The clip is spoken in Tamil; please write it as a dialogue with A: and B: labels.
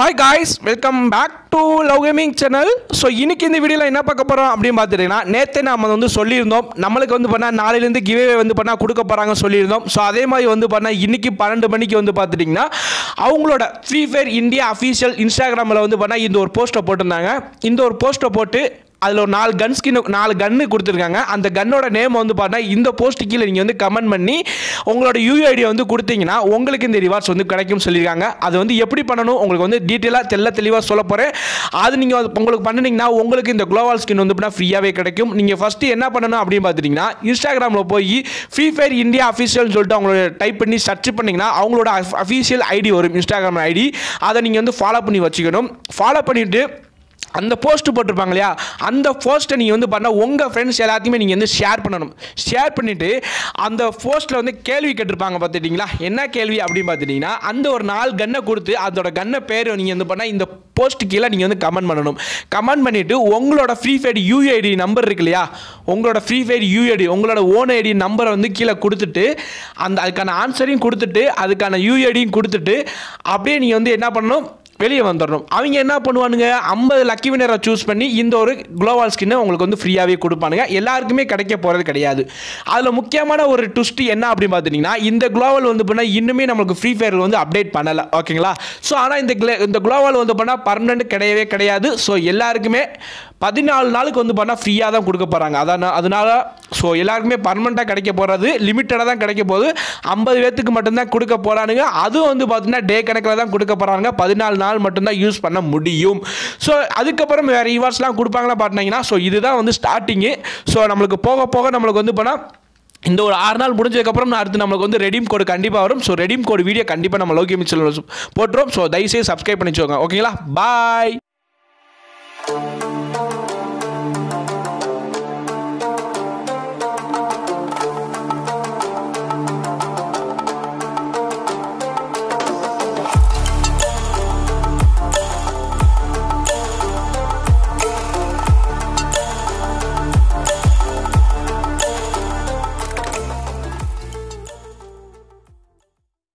A: hi guys welcome back to love gaming channel so இன்னைக்கு இந்த வீடியோவில் என்ன பார்க்க போகிறோம் அப்படின்னு பார்த்துட்டிங்கன்னா நேற்று நம்ம வந்து சொல்லியிருந்தோம் நம்மளுக்கு வந்து பண்ணால் நாளையிலேருந்து கிவே வந்து பண்ணால் கொடுக்க போகிறாங்க சொல்லியிருந்தோம் ஸோ அதே மாதிரி வந்து பண்ணால் இன்னைக்கு பன்னெண்டு மணிக்கு வந்து பார்த்துட்டிங்கன்னா அவங்களோட ஃப்ரீ ஃபயர் இந்தியா அஃபீஷியல் இன்ஸ்டாகிராமில் வந்து பண்ணால் இந்த ஒரு போஸ்ட்டை போட்டிருந்தாங்க இந்த ஒரு போஸ்ட்டை போட்டு அதில் ஒரு நாலு கன் ஸ்கின் நாலு கன்று கொடுத்துருக்காங்க அந்த கன்னோட நேம் வந்து பார்த்தீங்கன்னா இந்த போஸ்ட் கீழே நீங்கள் வந்து கமெண்ட் பண்ணி உங்களோட யூஐடியை வந்து கொடுத்தீங்கன்னா உங்களுக்கு இந்த ரிவார்ட்ஸ் வந்து கிடைக்கும் சொல்லியிருக்காங்க அது வந்து எப்படி பண்ணணும் உங்களுக்கு வந்து டீட்டெயிலாக தெல்ல தெளிவாக சொல்ல போகிறேன் அது நீங்கள் உங்களுக்கு பண்ணினீங்கன்னா உங்களுக்கு இந்த குளோவால் ஸ்கின் வந்து பண்ணால் ஃப்ரீயாகவே கிடைக்கும் நீங்கள் ஃபஸ்ட்டு என்ன பண்ணணும் அப்படின்னு பார்த்துட்டிங்கன்னா இன்ஸ்டாகிராமில் போய் ஃப்ரீ ஃபயர் இந்தியா அஃபீஷியல்னு சொல்லிட்டு அவங்களோட டைப் பண்ணி சர்ச் பண்ணிங்கன்னா அவங்களோட அஃபீஷியல் ஐடி வரும் இன்ஸ்டாகிராம் ஐடி அதை நீங்கள் வந்து ஃபாலோ பண்ணி வச்சுக்கணும் ஃபாலோ பண்ணிவிட்டு அந்த போஸ்ட் போட்டிருப்பாங்க இல்லையா அந்த போஸ்ட்டை நீங்கள் வந்து பண்ணால் உங்கள் ஃப்ரெண்ட்ஸ் எல்லாத்தையுமே நீங்கள் வந்து ஷேர் பண்ணணும் ஷேர் பண்ணிவிட்டு அந்த போஸ்ட்டில் வந்து கேள்வி கேட்டிருப்பாங்க பார்த்துட்டிங்களா என்ன கேள்வி அப்படின்னு பார்த்துட்டிங்கன்னா அந்த ஒரு நாலு கன்னை கொடுத்து அதோட கன்னை பேர் நீங்கள் வந்து பண்ணால் இந்த போஸ்ட் கீழே நீங்கள் வந்து கமெண்ட் பண்ணணும் கமெண்ட் பண்ணிவிட்டு உங்களோட ஃப்ரீ ஃபயர் யூஐடி நம்பர் இருக்கு இல்லையா உங்களோட ஃப்ரீ ஃபயர் யூஐடி உங்களோட ஓன் ஐடி நம்பரை வந்து கீழே கொடுத்துட்டு அந்த அதுக்கான ஆன்சரையும் கொடுத்துட்டு அதுக்கான யூஐடியும் கொடுத்துட்டு அப்படியே நீங்கள் வந்து என்ன பண்ணணும் வெளியே வந்துடணும் அவங்க என்ன பண்ணுவானுங்க ஐம்பது லக்கி வினரை சூஸ் பண்ணி இந்த ஒரு குளோவால் ஸ்கின்னை உங்களுக்கு வந்து ஃப்ரீயாகவே கொடுப்பானுங்க எல்லாருக்குமே கிடைக்க போகிறது கிடையாது அதில் முக்கியமான ஒரு ட்விஸ்ட் என்ன அப்படின்னு பார்த்துட்டிங்கன்னா இந்த குளோவல் வந்து பண்ணால் இன்னுமே நம்மளுக்கு ஃப்ரீ ஃபயர் வந்து அப்டேட் பண்ணலை ஓகேங்களா ஸோ ஆனால் இந்த gla- இந்த குளோவல் வந்து பண்ணால் பர்மனெண்ட் கிடையவே கிடையாது ஸோ எல்லாருக்குமே பதினாலு நாளுக்கு வந்து பண்ணால் ஃப்ரீயாக தான் கொடுக்க போகிறாங்க அதான் அதனால ஸோ எல்லாருக்குமே பர்மனெண்ட்டாக கிடைக்க போகிறது லிமிட்டடாக தான் கிடைக்க போகுது ஐம்பது பேர்த்துக்கு மட்டும்தான் கொடுக்க போகிறானுங்க அதுவும் வந்து பார்த்தீங்கன்னா டே கணக்கில் தான் கொடுக்க போகிறாங்க பதினாலு நாள் மட்டும்தான் யூஸ் பண்ண முடியும் ஸோ அதுக்கப்புறம் வேறு ரிவார்ட்ஸ்லாம் கொடுப்பாங்களா பார்த்தீங்கன்னா ஸோ இதுதான் வந்து ஸ்டார்டிங்கு ஸோ நம்மளுக்கு போக போக நம்மளுக்கு வந்து பண்ணால் இந்த ஒரு ஆறு நாள் முடிஞ்சதுக்கப்புறம் அடுத்து நம்மளுக்கு வந்து ரெடீம் கோடு கண்டிப்பாக வரும் ஸோ ரெடீம் கோடு வீடியோ கண்டிப்பாக நம்ம லோகி மிச்சல் போட்டுரும் ஸோ தயவுசெய்து சப்ஸ்கிரைப் பண்ணி வச்சுக்கோங்க ஓகேங்களா பாய்